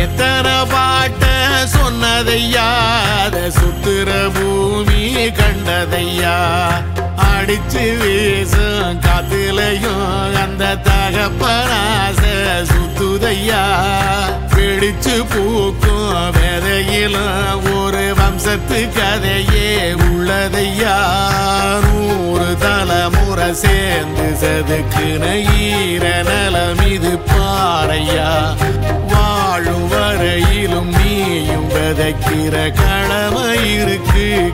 எத்தனை பாட்ட சொன்னதையா அத சுத்துற பூமி கண்டதையா அடிச்சு வீசும் காத்துலையும் அந்த தகப்பனாச சுத்துதையா பிடிச்சு பூக்கும் விதையிலும் ஒரு வம்சத்து கதையே உள்ளதையா நூறு தலைமுறை சேர்ந்து செதுக்குன ஈர நலம் இது பாறையா வாழும் வரையிலும் நீயும் விதைக்கிற கடமை இருக்கு